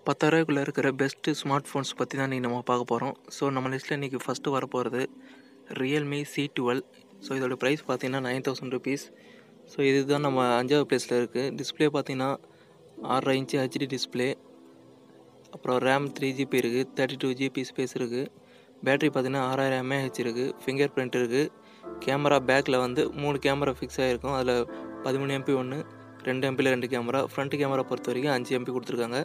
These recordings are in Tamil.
பத்தாயிரரூவாய்க்குள்ள இருக்கிற பெஸ்ட்டு ஸ்மார்ட் ஃபோன்ஸ் பற்றி தான் இன்றைக்கி நம்ம பார்க்க போகிறோம் ஸோ நம்ம லிஸ்ட்டில் இன்றைக்கி ஃபஸ்ட்டு வரப்போகிறது ரியல்மி சி டுவெல் ஸோ இதோட ப்ரைஸ் பார்த்தீங்கன்னா நைன் தௌசண்ட் ருபீஸ் ஸோ இதுதான் நம்ம அஞ்சாவது ப்ளேஸில் இருக்குது டிஸ்பிளே பார்த்தீங்கன்னா ஆறரை இன்ச்சு ஹெச்டி டிஸ்பிளே அப்புறம் ரேம் த்ரீ ஜிபி இருக்குது தேர்ட்டி டூ ஜிபி ஸ்பேஸ் இருக்குது பேட்டரி பார்த்தீங்கன்னா ஆறாயிரம் எம்ஏஹெச் இருக்குது ஃபிங்கர் பிரிண்ட் இருக்குது கேமரா பேக்கில் வந்து மூணு கேமரா ஃபிக்ஸ் ஆகிருக்கும் அதில் பதிமூணு எம்பி ஒன்று ரெண்டு எம்பியில் ரெண்டு கேமரா ஃப்ரண்ட் கேமரா பொறுத்த வரைக்கும் அஞ்சு எம்பி கொடுத்துருக்காங்க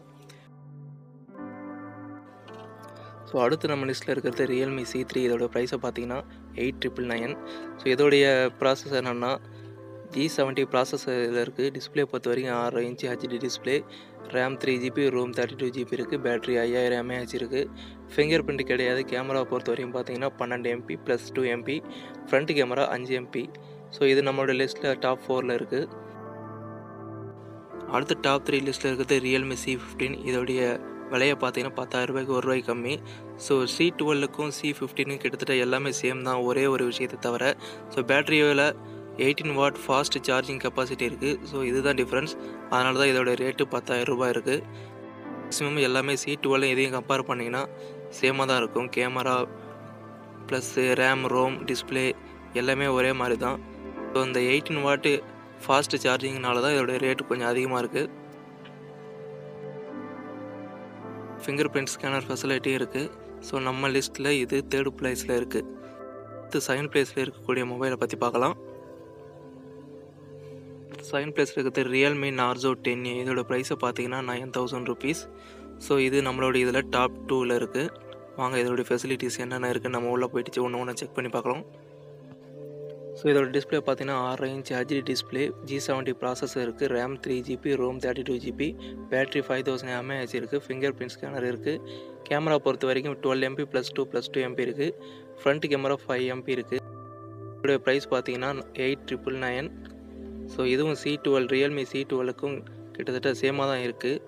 ஸோ அடுத்து நம்ம லிஸ்ட்டில் இருக்கிறது ரியல்மி சி த்ரீ இதோட ப்ரைஸை பார்த்தீங்கன்னா எயிட் ட்ரிபிள் நைன் ஸோ இதோடைய ப்ராசஸ் என்னென்னா ஜி செவன்ட்டி ப்ராசஸ் இதில் இருக்குது டிஸ்பிளே பொறுத்த வரைக்கும் ஆறு inch HD display RAM three GB ROM thirty two GB இருக்குது பேட்டரி ஐயாயிரம் எம்ஏஹெச் இருக்குது ஃபிங்கர் பிரிண்ட் கிடையாது கேமரா பொறுத்த வரைக்கும் பார்த்தீங்கன்னா பன்னெண்டு MP plus two MP front camera அஞ்சு எம்பி ஸோ இது நம்மளோட லிஸ்ட்டில் டாப் ஃபோரில் இருக்குது அடுத்து டாப் த்ரீ லிஸ்ட்டில் இருக்கிறது ரியல்மி சி ஃபிஃப்டீன் இதோடைய விலையை பார்த்தீங்கன்னா பத்தாயிரம் ரூபாய்க்கு ஒரு ரூபாய்க்கு கம்மி ஸோ சி டுவெல்லுக்கும் சி ஃபிஃப்டீனுக்கும் கிட்டத்தட்ட எல்லாமே சேம் தான் ஒரே ஒரு விஷயத்தை தவிர ஸோ பேட்டரியில் eighteen watt fast charging capacity இருக்குது ஸோ இதுதான் டிஃப்ரென்ஸ் அதனால தான் இதோட ரேட்டு பத்தாயிரம் ரூபாய் இருக்குது மேக்ஸிமம் எல்லாமே சி டுவெல் எதையும் கம்பேர் பண்ணிங்கன்னா சேமாக தான் இருக்கும் camera plus RAM ROM display எல்லாமே ஒரே மாதிரி தான் ஸோ இந்த எயிட்டீன் வாட்டு ஃபாஸ்ட் சார்ஜிங்னால தான் இதோட ரேட்டு கொஞ்சம் அதிகமாக இருக்குது ஃபிங்கர் பிரிண்ட் ஸ்கேனர் ஃபெசிலிட்டி இருக்குது ஸோ நம்ம லிஸ்ட்டில் இது தேர்டு ப்ளேஸில் இருக்குது அடுத்து செகண்ட் ப்ளேஸில் இருக்கக்கூடிய மொபைலை பற்றி பார்க்கலாம் செகண்ட் ப்ளேஸில் இருக்கிறது ரியல்மி நார்ஜோ டென் இதோட ப்ரைஸை பார்த்தீங்கன்னா நைன் தௌசண்ட் ருபீஸ் ஸோ இது நம்மளோட இதில் டாப் டூவில் இருக்குது வாங்க இதோடைய ஃபெசிலிட்டிஸ் என்னென்ன இருக்குது நம்ம உள்ளே போயிட்டு ஒன்று ஒன்று செக் பண்ணி பார்க்கலாம் ஸோ இதோட டிஸ்பிளே பார்த்தீங்கன்னா ஆறு inch HD display G seventy process இருக்குது RAM three GB ROM thirty two GB battery five thousand mAh இருக்குது ஃபிங்கர் பிரிண்ட் ஸ்கேனர் இருக்குது கேமரா பொறுத்த வரைக்கும் twelve MP plus two plus two MP இருக்குது ஃப்ரண்ட் கேமரா ஃபைவ் எம்பி இருக்குது இதோடைய ப்ரைஸ் பார்த்தீங்கன்னா எயிட் ட்ரிபிள் நைன் ஸோ இதுவும் சி டுவெல் ரியல்மி சி டுவெலுக்கும் கிட்டத்தட்ட சேமாக தான் இருக்குது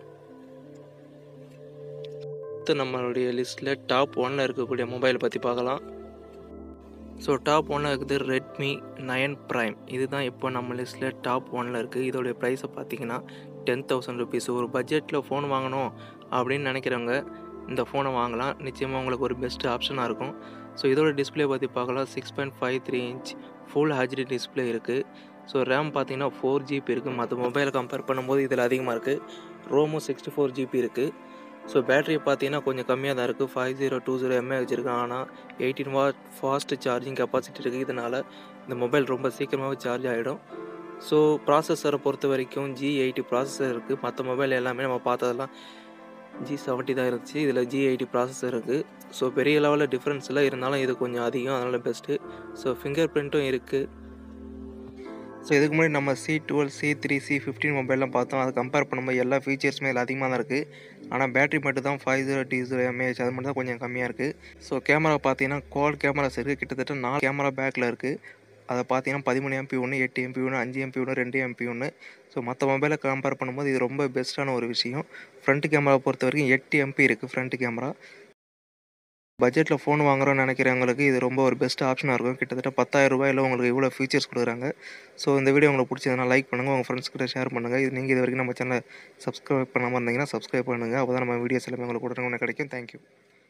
அடுத்து நம்மளுடைய லிஸ்ட்டில் டாப் ஒன்னில் இருக்கக்கூடிய மொபைலை பற்றி பார்க்கலாம் ஸோ டாப் ஒன்னில் இருக்குது ரெட்மி நயன் ப்ரைம் இதுதான் இப்போ நம்ம லிஸ்ட்டில் டாப் ஒன்னில் இருக்குது இதோடைய ப்ரைஸை பார்த்தீங்கன்னா டென் தௌசண்ட் ருபீஸ் ஒரு பட்ஜெட்டில் ஃபோன் வாங்கணும் அப்படின்னு நினைக்கிறவங்க இந்த ஃபோனை வாங்கலாம் நிச்சயமாக உங்களுக்கு ஒரு பெஸ்ட் ஆப்ஷனாக இருக்கும் ஸோ இதோட டிஸ்பிளே பற்றி பார்க்கலாம் six point five three inch full HD display இருக்குது ஸோ ரேம் பார்த்தீங்கன்னா ஃபோர் ஜிபி இருக்குது மற்ற மொபைலை கம்பேர் பண்ணும்போது இதில் அதிகமாக இருக்குது ரோமும் சிக்ஸ்டி ஃபோர் ஜிபி இருக்குது ஸோ பேட்டரி பார்த்தீங்கன்னா கொஞ்சம் கம்மியாக தான் இருக்குது five zero two zero mA வச்சுருக்கேன் ஆனால் eighteen watt fast charging capacity இருக்குது இதனால் இந்த மொபைல் ரொம்ப சீக்கிரமாகவே சார்ஜ் ஆகிடும் ஸோ ப்ராசஸரை பொறுத்த வரைக்கும் ஜி எயிட்டி ப்ராசஸர் இருக்குது மற்ற மொபைல் எல்லாமே நம்ம பார்த்ததெல்லாம் ஜி செவன்ட்டி தான் இருந்துச்சு இதில் ஜி எயிட்டி ப்ராசஸர் இருக்குது ஸோ பெரிய லெவலில் டிஃப்ரென்ஸ் இல்லை இருந்தாலும் இது கொஞ்சம் அதிகம் அதனால் பெஸ்ட்டு ஸோ ஃபிங்கர் பிரிண்ட்டும் இருக்குது ஸோ இதுக்கு முன்னாடி நம்ம C twelve C three C fifteen மொபைல்லாம் பார்த்தோம் அதை கம்பேர் பண்ணும்போது எல்லா ஃபீச்சர்ஸுமே இதில் அதிகமாக தான் இருக்குது ஆனால் பேட்டரி மட்டும் தான் ஃபைவ் ஜீரோ டி ஜீரோ எம்ஏஹெச் அது மட்டும் தான் கொஞ்சம் கம்மியாக இருக்குது ஸோ கேமரா பார்த்தீங்கன்னா குவாட் கேமராஸ் இருக்குது கிட்டத்தட்ட நாலு கேமரா பேக்கில் இருக்குது அதை பார்த்தீங்கன்னா பதிமூணு எம்பி ஒன்று எட்டு எம்பி ஒன்று அஞ்சு எம்பி ஒன்று ரெண்டு எம்பி ஒன்று ஸோ மற்ற மொபைலை கம்பேர் பண்ணும்போது இது ரொம்ப பெஸ்ட்டான ஒரு விஷயம் ஃப்ரண்ட் கேமரா பொறுத்த வரைக்கும் எட்டு எம்பி இருக்குது ஃப்ரண்ட் கேமரா பட்ஜெட்டில் ஃபோன் வாங்குறோம்னு நினைக்கிறவங்களுக்கு இது ரொம்ப ஒரு பெஸ்ட் ஆப்ஷனாக இருக்கும் கிட்டத்தட்ட பத்தாயிரம் ரூபாயில் உங்களுக்கு இவ்வளோ ஃபீச்சர்ஸ் கொடுக்குறாங்க ஸோ இந்த வீடியோ உங்களுக்கு பிடிச்சதுனா லைக் பண்ணுங்கள் உங்கள் ஃப்ரெண்ட்ஸ் கிட்ட ஷேர் பண்ணுங்கள் இது நீங்கள் இது வரைக்கும் நம்ம சேனலை சப்ஸ்கிரைப் பண்ணாமல் இருந்தீங்கன்னா சப்ஸ்கிரைப் பண்ணுங்கள் அப்போ தான் நம்ம வீடியோஸ் எல்லாமே உங்களுக்கு உடனே கிடைக்கும் தேங்க்யூ